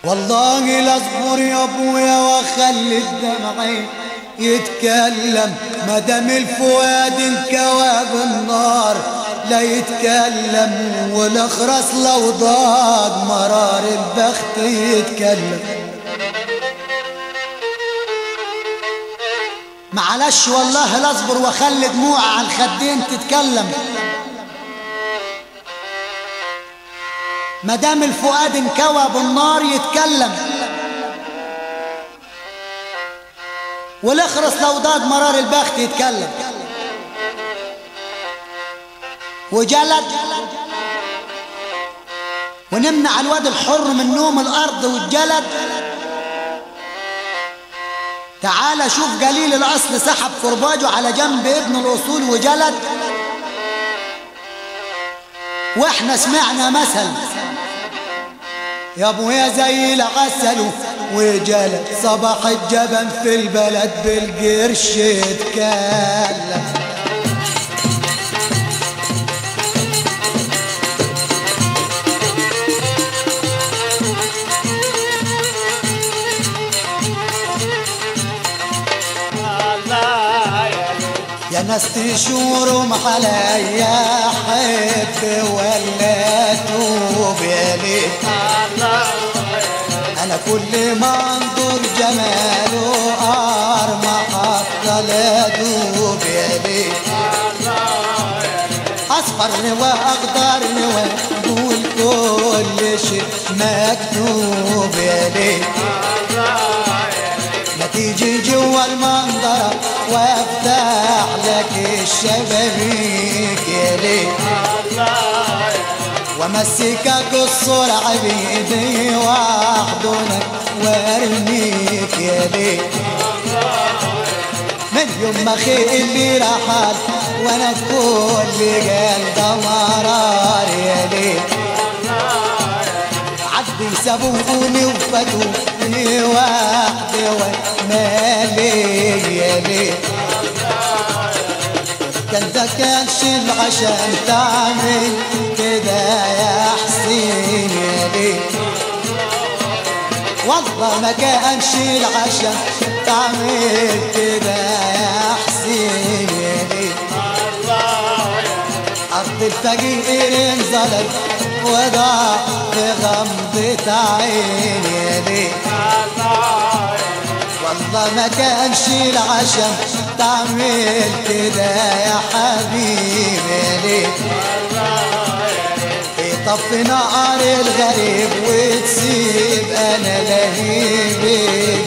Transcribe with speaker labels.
Speaker 1: والله لا اصبر يا ابويا واخلي الدمع يتكلم مدام الفؤاد انكوى بالنار لا يتكلم والاخرس لو ضاق مرار البخت يتكلم معلش والله لا اصبر واخلي دموع على الخدين تتكلم مدام الفؤاد انكوى بالنار يتكلم والاخرس لو ضاد مرار البخت يتكلم وجلد ونمنع الواد الحر من نوم الارض والجلد تعال شوف قليل الاصل سحب كرباجه على جنب ابن الاصول وجلد واحنا سمعنا مثل يا ابويا زي العسل وجلد صباح الجبن في البلد بالقرش يتكلم يا ناس تشورهم عليا حب ولا توب يا ليه انا كل ما انظر جماله ارمى حتى لا دوب يا ليه اصفر واخضر واقول كل شيء مكتوب يا ليه ما تيجي جوا المنظرة وافتح لك الشبابيك يا ليه وامسكك الصرع بايدي واحضنك وارميك يا ليه من يوم ما خيلي رحل وانا كل قلب مرار يا ليه عدي سابوني وفتوني وحدي ومالي يا ليه كان ده كانش عشان تعمل كده يا حسين يا ليه والله ما كانش العشان تعمل كده يا حسين يا ليه أرض الفقير انظلم وضاع في غمضة عين يا ليه والله ما كانش العشم تعمل كده يا حبيبي يا ليه يطفي نار الغريب وتسيب انا لهيبي